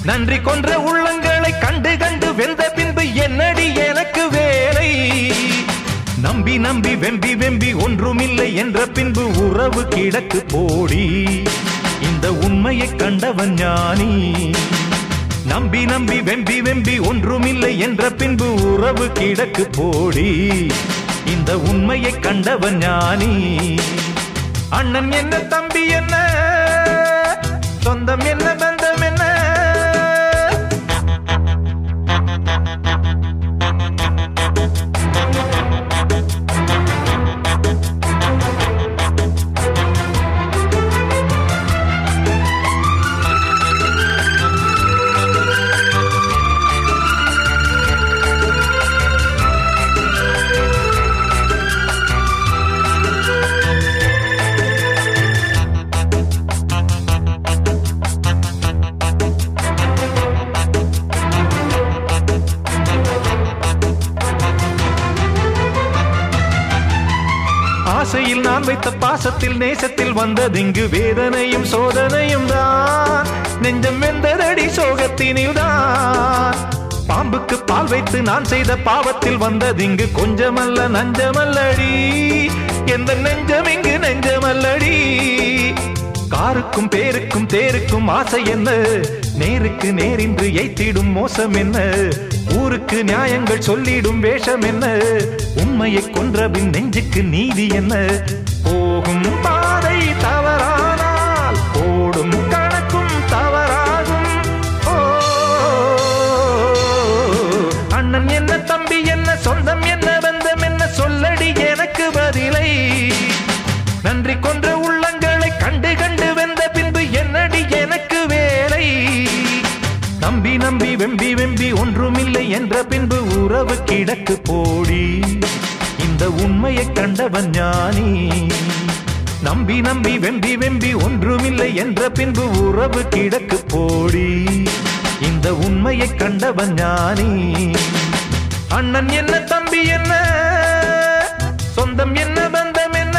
நன்றி கொன்ற உள்ளங்களை கண்டு கண்டு வெந்த பின்பு என்னடி எனக்கு வேலை நம்பி நம்பி வெம்பி வெம்பி ஒன்றுமில்லை என்ற பின்பு உறவு கிடக்கு போடி இந்த உண்மையை கண்டவன் ஞானி நம்பி நம்பி வெம்பி வெம்பி ஒன்றுமில்லை என்ற பின்பு உறவு கிடக்கு போடி இந்த உண்மையை கண்டவன் ஞானி அண்ணன் என்ன தம்பி என்ன சொந்தம் என்ன பந்தம் என்ன ஆசையில் நான் வைத்த பாசத்தில் நேசத்தில் வந்ததிங்கு வேதனையும் சோதனையும் தான் நெஞ்சம் வெந்ததடி சோகத்தினில் தான் பாம்புக்கு பால் வைத்து நான் செய்த பாவத்தில் வந்ததிங்கு கொஞ்சமல்ல நஞ்சமல்லடி எந்த நெஞ்சம் இங்கு நெஞ்சமல்லடி காருக்கும் பேருக்கும் தேருக்கும் ஆசை என்ன நேருக்கு நேரின்று எய்த்திடும் மோசம் என்ன ஊருக்கு நியாயங்கள் சொல்லிடும் வேஷம் என்ன உண்மையை கொன்றபின் நெஞ்சுக்கு நீதி என்ன போகும் பாதை தவறானால் ஓடும் கணக்கும் தவறாகும் ஓ அண்ணன் என்ன தம்பி என்ன சொந்தம் என்ன பந்தம் என்ன சொல்லடி எனக்கு பதிலை நன்றி கொன்ற உள்ளங்களை கண்டு கண்டு வெந்த பின்பு என்னடி எனக்கு வேலை நம்பி நம்பி வெம்பி வெம்பி ஒன்றுமில்லை என்ற பின்பு உறவு கிடக்கு போடி இந்த உண்மையை கண்டவன் ஞானி நம்பி நம்பி வெம்பி வெம்பி ஒன்றுமில்லை என்ற பின்பு உறவு கிடக்கு போடி இந்த உண்மையை கண்டவன் ஞானி அண்ணன் என்ன தம்பி என்ன சொந்தம் என்ன பந்தம் என்ன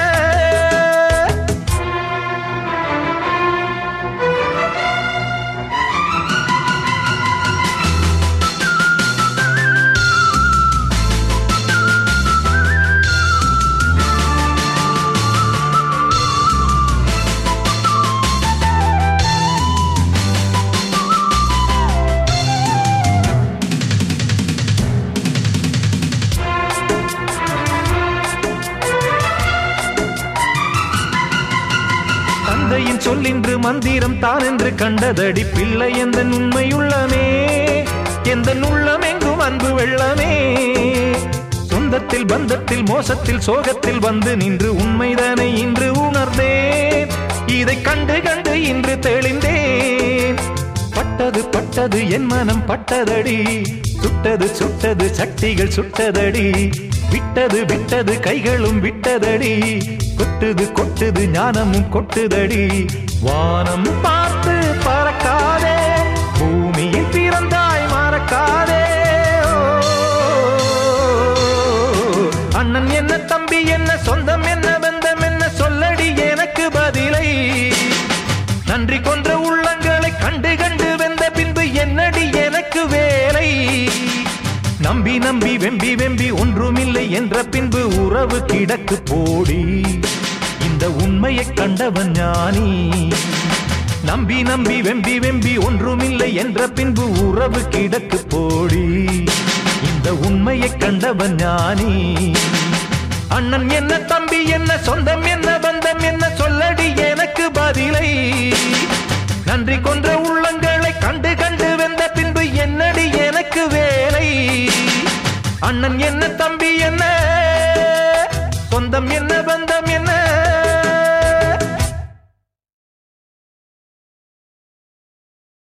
தந்தையின் சொல்லின்று மந்திரம் தான் என்று கண்டதடி பிள்ளை எந்த உண்மையுள்ளமே எந்த உள்ளம் எங்கும் அன்பு வெள்ளமே சொந்தத்தில் பந்தத்தில் மோசத்தில் சோகத்தில் வந்து நின்று உண்மைதானே இன்று உணர்ந்தேன் இதை கண்டு கண்டு இன்று தெளிந்தேன் பட்டது பட்டது என் மனம் பட்டதடி சுட்டது சுட்டது சக்திகள் சுட்டதடி விட்டது விட்டது கைகளும் விட்டதடி கொட்டுது கொட்டுது ஞானமும் கொட்டுதடி வானம் பார்த்து பறக்காதே பூமியில் பிறந்தாய் மறக்காதே ஓ, அண்ணன் என்ன தம்பி என்ன சொந்தம் என்ன பந்தம் என்ன சொல்லடி எனக்கு பதிலை நன்றி கொன்ற உள்ளங்களை கண்டு கண்டு வெந்த பின்பு என்னடி எனக்கு வேலை நம்பி நம்பி வெம்பி வெம்பி ஒன்றுமில்லை என்ற பின்பு உறவு கிடக்கு போடி இந்த உண்மையை கண்டவன் ஞானி நம்பி நம்பி வெம்பி வெம்பி ஒன்றுமில்லை என்ற பின்பு உறவு கிடக்கு போடி இந்த உண்மையை கண்டவன் ஞானி அண்ணன் என்ன தம்பி என்ன சொந்தம் என்ன பந்தம் என்ன சொல்லடி எனக்கு பதிலை நன்றி கொன்ற உள்ளங்கள்